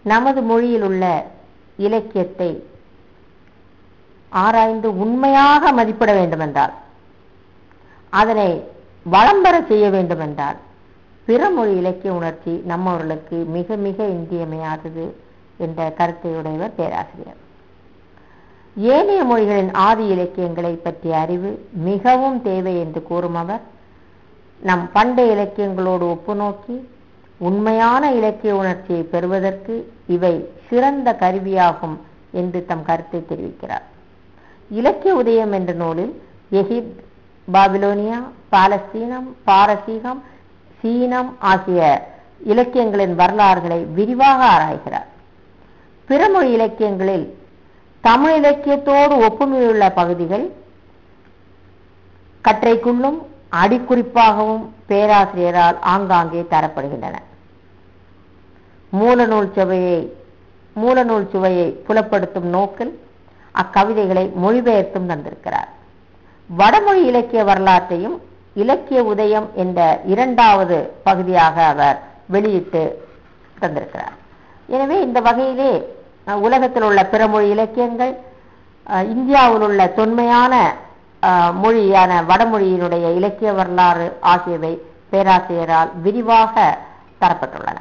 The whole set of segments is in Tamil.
நமது மொழியில் உள்ள இலக்கியத்தை ஆராய்ந்து உண்மையாக மதிப்பிட வேண்டுமென்றால் அதனை வளம்பெற செய்ய வேண்டுமென்றால் பிற மொழி இலக்கிய உணர்ச்சி நம்மவர்களுக்கு மிக மிக இன்றியமையாதது என்ற கருத்தை உடையவர் பேராசிரியர் ஏனைய மொழிகளின் ஆதி இலக்கியங்களை பற்றிய அறிவு மிகவும் தேவை என்று கூறும் அவர் நம் பண்டைய இலக்கியங்களோடு ஒப்புநோக்கி உண்மையான இலக்கிய உணர்ச்சியை பெறுவதற்கு இவை சிறந்த கருவியாகும் என்று தம் கருத்தை தெரிவிக்கிறார் இலக்கிய உதயம் என்ற நூலில் எகிப்த் பாபிலோனியா பாலஸ்தீனம் பாரசீகம் சீனம் ஆகிய இலக்கியங்களின் வரலாறுகளை விரிவாக ஆராய்கிறார் பிறமொழி இலக்கியங்களில் தமிழ் இலக்கியத்தோடு ஒப்புமையுள்ள பகுதிகள் கற்றைக்குள்ளும் அடிக்குறிப்பாகவும் பேராசிரியரால் ஆங்காங்கே தரப்படுகின்றன மூலநூல் சுவையை மூலநூல் சுவையை புலப்படுத்தும் நோக்கில் அக்கவிதைகளை மொழிபெயர்த்தும் தந்திருக்கிறார் வடமொழி இலக்கிய வரலாற்றையும் இலக்கிய உதயம் என்ற இரண்டாவது பகுதியாக அவர் வெளியிட்டு தந்திருக்கிறார் எனவே இந்த வகையிலே அஹ், உலகத்தில் உள்ள பிற மொழி இலக்கியங்கள் அஹ், இந்தியாவில் உள்ள தொன்மையான அஹ், மொழியான வடமொழியினுடைய இலக்கிய வரலாறு ஆகியவை பேராசிரியரால் விரிவாக தரப்பட்டுள்ளன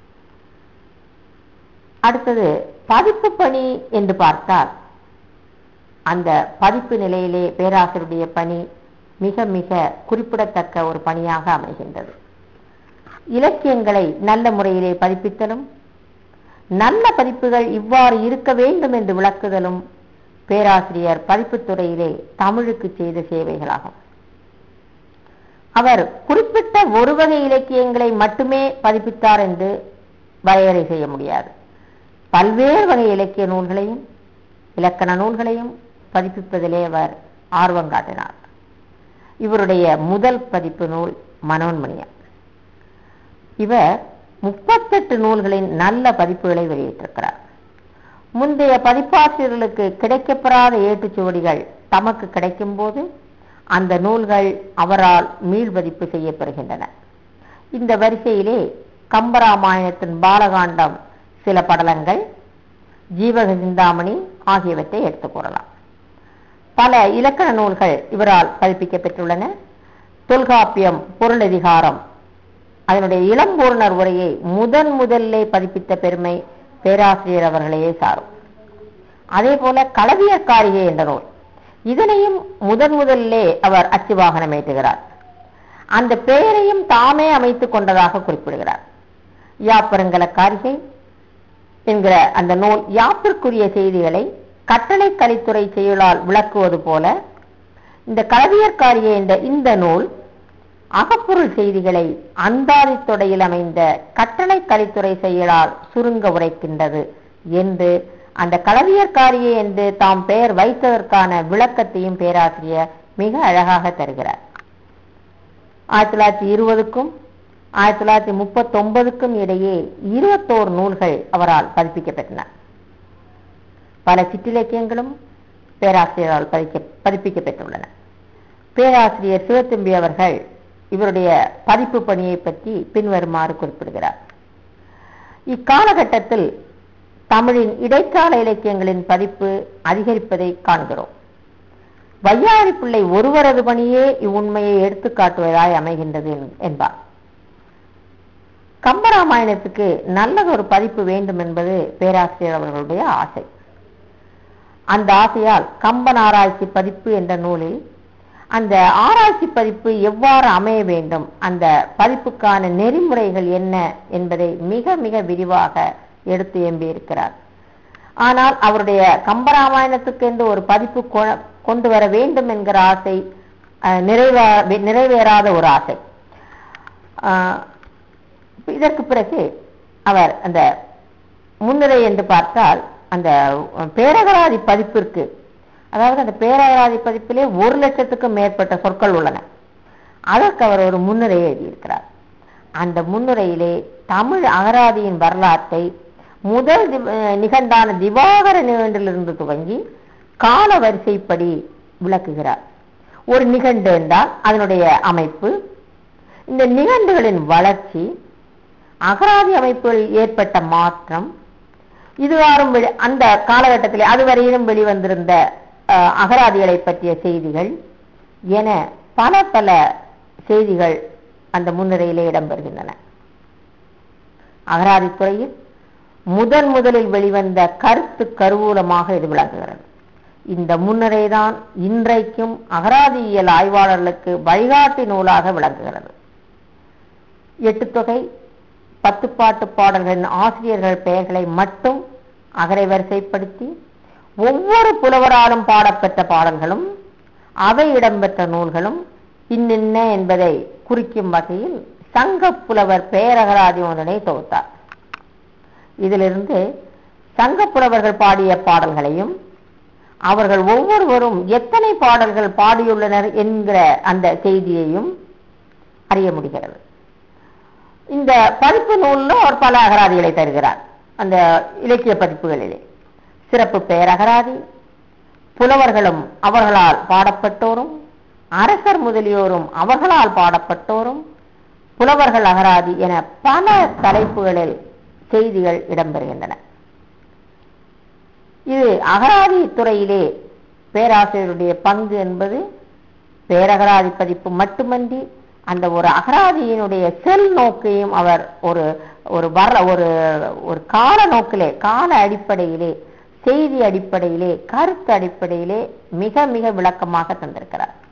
அடுத்தது பதிப்பு பணி என்று பார்த்தால் அந்த பதிப்பு நிலையிலே பேராசிரியருடைய பணி மிக மிக குறிப்பிடத்தக்க ஒரு பணியாக அமைகின்றது இலக்கியங்களை நல்ல முறையிலே பதிப்பித்தலும் நல்ல பதிப்புகள் இவ்வாறு இருக்க வேண்டும் என்று விளக்குதலும் பேராசிரியர் பதிப்புத் துறையிலே தமிழுக்கு செய்த சேவைகளாகும் அவர் குறிப்பிட்ட ஒரு வகை இலக்கியங்களை மட்டுமே பதிப்பித்தார் என்று வரையறை செய்ய முடியாது பல்வேறு வகை இலக்கிய நூல்களையும் இலக்கண நூல்களையும் பதிப்பிப்பதிலே அவர் ஆர்வம் காட்டினார் இவருடைய முதல் பதிப்பு நூல் மனோன்மணியம் இவர் முப்பத்தெட்டு நூல்களின் நல்ல பதிப்புகளை வெளியிட்டிருக்கிறார் முந்தைய பதிப்பாசிரியர்களுக்கு கிடைக்கப்பெறாத ஏட்டுச்சுவடிகள் தமக்கு கிடைக்கும் போது அந்த நூல்கள் அவரால் மீள்பதிப்பு செய்யப்பெறுகின்றன இந்த வரிசையிலே கம்பராமாயணத்தின் பாலகாண்டம் சில படலங்கள் ஜீவக சிந்தாமணி ஆகியவற்றை எடுத்துக் கூறலாம் பல இலக்கண நூல்கள் இவரால் பதிப்பிக்கப்பெற்றுள்ளன தொல்காப்பியம் பொருளதிகாரம் அதனுடைய இளம்பூர்ணர் உரையை முதன் முதல்லே பதிப்பித்த பெருமை பேராசிரியர் அவர்களையே சாரும் அதே போல களவியற்காரிகை என்ற நூல் இதனையும் முதன் முதல்லே அவர் அச்சு வாகனம் ஏற்றுகிறார் அந்த பெயரையும் தாமே அமைத்துக் கொண்டதாக குறிப்பிடுகிறார் யாப்பருங்கல காரிகை என்கிற அந்த நூல் யாப்பிற்குரிய செய்திகளை கட்டளை கலித்துறை செயலால் விளக்குவது போல இந்த களவியற்காரிகை என்ற இந்த நூல் அகப்பொருள் செய்திகளை அந்தாதி தொடையில் அமைந்த கட்டளை கலித்துறை செயலால் சுருங்க உரைக்கின்றது என்று அந்த களவியற்காரியை என்று தாம் பெயர் வைத்ததற்கான விளக்கத்தையும் பேராசிரியர் மிக அழகாக தருகிறார் ஆயிரத்தி தொள்ளாயிரத்தி இருபதுக்கும் ஆயிரத்தி தொள்ளாயிரத்தி முப்பத்தொன்பதுக்கும் இடையே இருபத்தோரு நூல்கள் அவரால் பதிப்பிக்கப்பட்டன பல சிற்றிலக்கியங்களும் பேராசிரியரால் பதிக்க பதிப்பிக்கப்பட்டுள்ளன பேராசிரியர் சிவத்தம்பி அவர்கள் இவருடைய பதிப்பு பணியை பற்றி பின்வருமாறு குறிப்பிடுகிறார் இக்காலகட்டத்தில் தமிழின் இடைக்கால இலக்கியங்களின் பதிப்பு அதிகரிப்பதை காண்கிறோம் வையாரி பிள்ளை ஒருவரது பணியே இவ்வுண்மையை எடுத்துக் காட்டுவதாய் அமைகின்றது என்- என்பார் கம்பராமாயணத்துக்கு நல்லதொரு பதிப்பு வேண்டும் என்பது பேராசிரியர் அவர்களுடைய ஆசை அந்த ஆசையால் கம்பன் ஆராய்ச்சி பதிப்பு என்ற நூலில் அந்த ஆராய்ச்சி பதிப்பு எவ்வாறு அமைய வேண்டும் அந்த பதிப்புக்கான நெறிமுறைகள் என்ன என்பதை மிக மிக விரிவாக எடுத்து எம்பியிருக்கிறார் ஆனால் அவருடைய கம்பராமாயணத்துக்கு என்று ஒரு பதிப்பு கொ- கொண்டு வர வேண்டும் என்கிற ஆசை அஹ், நிறைவே நிறைவேறாத ஒரு ஆசை ஆஹ், இதற்கு பிறகு அவர் அந்த முன்னுரை என்று பார்த்தால் அந்த பேரகராதி பதிப்பிற்கு அதாவது அந்த பேரகராதி பதிப்பிலே ஒரு லட்சத்துக்கும் மேற்பட்ட சொற்கள் உள்ளன அதற்கு அவர் ஒரு முன்னுரை எழுதியிருக்கிறார் அந்த முன்னுரையிலே தமிழ் அகராதியின் வரலாற்றை முதல் தி- அஹ் நிகண்டான திவாகர நிகண்டிலிருந்து துவங்கி கால வரிசைப்படி விளக்குகிறார் ஒரு நிகண்டு என்றால் அதனுடைய அமைப்பு இந்த நிகண்டுகளின் வளர்ச்சி அகராதி அமைப்பில் ஏற்பட்ட மாற்றம் இதுவாரும் வெளி அந்த காலகட்டத்தில் அதுவரையிலும் வெளிவந்திருந்த அஹ், அகராதிகளை பற்றிய செய்திகள் என பல பல செய்திகள் அந்த முன்னுரையிலே இடம்பெறுகின்றன அகராதி துறையில் முதன் முதலில் வெளிவந்த கருத்து கருவூலமாக இது விளங்குகிறது இந்த முன்னுரைதான் இன்றைக்கும் அகராதியியல் ஆய்வாளர்களுக்கு வழிகாட்டி நூலாக விளங்குகிறது எட்டு தொகை பத்து பாட்டு பாடல்களின் ஆசிரியர்கள் பெயர்களை மட்டும் அகரை வரிசைப்படுத்தி ஒவ்வொரு புலவராலும் பாடப்பெற்ற பாடல்களும் அவை இடம்பெற்ற நூல்களும் இன்னின்ன என்பதை குறிக்கும் வகையில் சங்க புலவர் பேரகராதி ஒன்றினை தொகுத்தார் இதிலிருந்து சங்க புலவர்கள் பாடிய பாடல்களையும் அவர்கள் ஒவ்வொருவரும் எத்தனை பாடல்கள் பாடியுள்ளனர் என்கிற அந்த செய்தியையும் அறிய முடிகிறது இந்த பதிப்பு நூலில் ஒரு பல அகராதிகளை தருகிறார் அந்த இலக்கிய பதிப்புகளிலே சிறப்பு பெயரகராதி புலவர்களும் அவர்களால் பாடப்பட்டோரும் அரசர் முதலியோரும் அவர்களால் பாடப்பட்டோரும் புலவர்கள் அகராதி என பல தலைப்புகளில் செய்திகள் இடம்பெறுகின்றன இது அகராதி துறையிலே பேராசிரியருடைய பங்கு என்பது பேரகராதி பதிப்பு மட்டுமன்றி அந்த ஒரு அகராதியினுடைய செல் நோக்கையும் அவர் ஒரு ஒரு வர ஒரு ஒரு கால நோக்கிலே கால அடிப்படையிலே செய்தி அடிப்படையிலே கருத்து அடிப்படையிலே மிக மிக விளக்கமாக தந்திருக்கிறார்